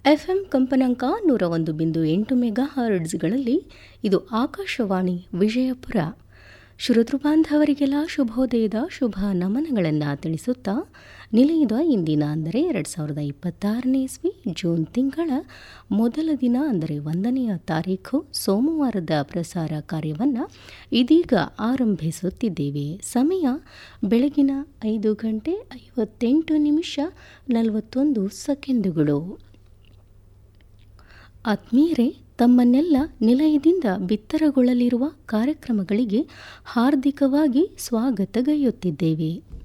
FM ಕಂಪನಾಂಕ ನೂರ ಒಂದು ಬಿಂದು ಎಂಟು ಮೆಗಾ ಹರ್ಡ್ಸ್ಗಳಲ್ಲಿ ಇದು ಆಕಾಶವಾಣಿ ವಿಜಯಪುರ ಶ್ರೋತೃ ಬಾಂಧವರಿಗೆಲ್ಲ ಶುಭೋದಯದ ಶುಭ ನಮನಗಳನ್ನು ತಿಳಿಸುತ್ತಾ ನಿಲಯದ ಇಂದಿನ ಅಂದರೆ ಎರಡು ಸಾವಿರದ ಇಪ್ಪತ್ತಾರನೇ ಇಸ್ವಿ ಜೂನ್ ತಿಂಗಳ ಮೊದಲ ದಿನ ಅಂದರೆ ಒಂದನೆಯ ತಾರೀಖು ಸೋಮವಾರದ ಪ್ರಸಾರ ಕಾರ್ಯವನ್ನು ಇದೀಗ ಆರಂಭಿಸುತ್ತಿದ್ದೇವೆ ಸಮಯ ಬೆಳಗಿನ ಐದು ಗಂಟೆ ಐವತ್ತೆಂಟು ನಿಮಿಷ ನಲವತ್ತೊಂದು ಸೆಕೆಂಡುಗಳು ಆತ್ಮೀಯರೇ ತಮ್ಮನ್ನೆಲ್ಲ ನಿಲಯದಿಂದ ಬಿತ್ತರಗೊಳ್ಳಲಿರುವ ಕಾರ್ಯಕ್ರಮಗಳಿಗೆ ಹಾರ್ದಿಕವಾಗಿ ಸ್ವಾಗತಗೈಯುತ್ತಿದ್ದೇವೆ